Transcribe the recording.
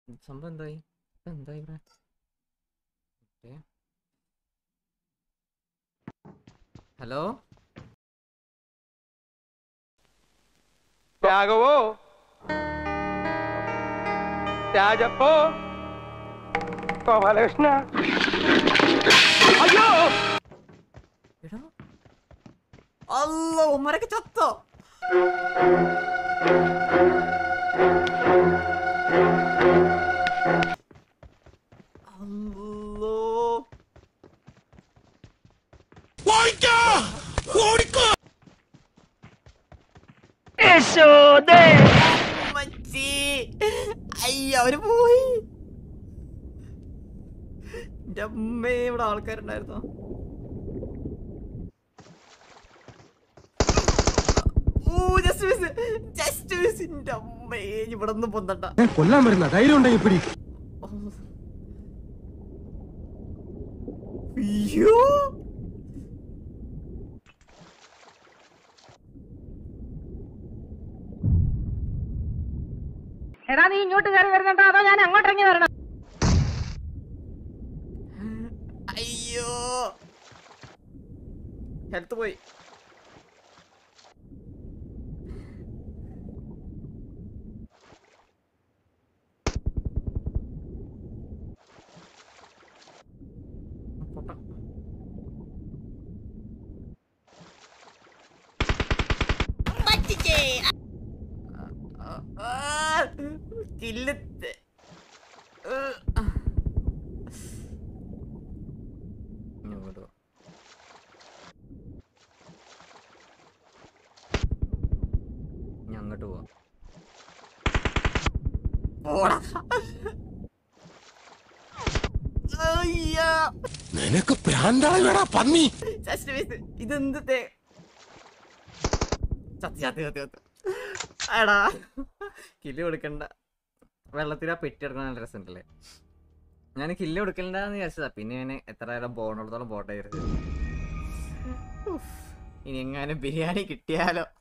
സംഭവം എന്തായി ഇപ്പൊ എന്തായി ഇവിടെ ഓക്കേ. ഹലോ രാഘവോ രാജപ്പോ ഗോപാലകൃഷ്ണ അയ്യോ എടാ അല്ല ഉമ്മരൊക്കെ ചത്തോ അല്ലോ അമ്മച്ചി. അയ്യ അവര് പോയി എന്റെ അമ്മേ ഇവിടെ ആൾക്കാരുണ്ടായിരുന്നോ oh just miss just miss എന്റെ അമ്മേ ഇവിടെ ഒന്നും പൊന്തണ്ട കൊല്ലാൻ വരുന്ന ധൈര്യം ഉണ്ടെങ്കിൽ പിടി അയ്യോ എടാ നീ ഇങ്ങോട്ട് കയറി വരുന്നുണ്ടോ അതോ ഞാൻ അങ്ങോട്ട് ഇറങ്ങി വരണം അയ്യോ ഹെൽത്ത് പോയി പൊട്ട. ആ, ആ, കില്ലത്ത്. ഏ, ആ. ഇനി അങ്ങോട്ട് പോ. ഇനി അങ്ങോട്ട് പോവാം പോടാ അയ്യാ നിനക്ക് പ്രാന്തായി വേടാ പന്നി ജസ്റ്റ് മിസ് ഇതെന്ത് തേ ചത്തി ചത്തി ചത്തി ചത്തി എടാ കില്ല് കൊടുക്കണ്ട വെള്ളത്തിൽ ആ പെട്ടി എടുക്കണ നല്ല രസമുണ്ടല്ലേ ഞാൻ കില്ല് കൊടുക്കണ്ടെന്ന് വിചാരിച്ചതാ പിന്നെ ഞാൻ എത്ര നേരം പോകണോടത്തോളം പോട്ടെ വിചാരിച്ചത് ഉഫ്. ഇനി എങ്ങാനും ബിരിയാണി കിട്ടിയാലോ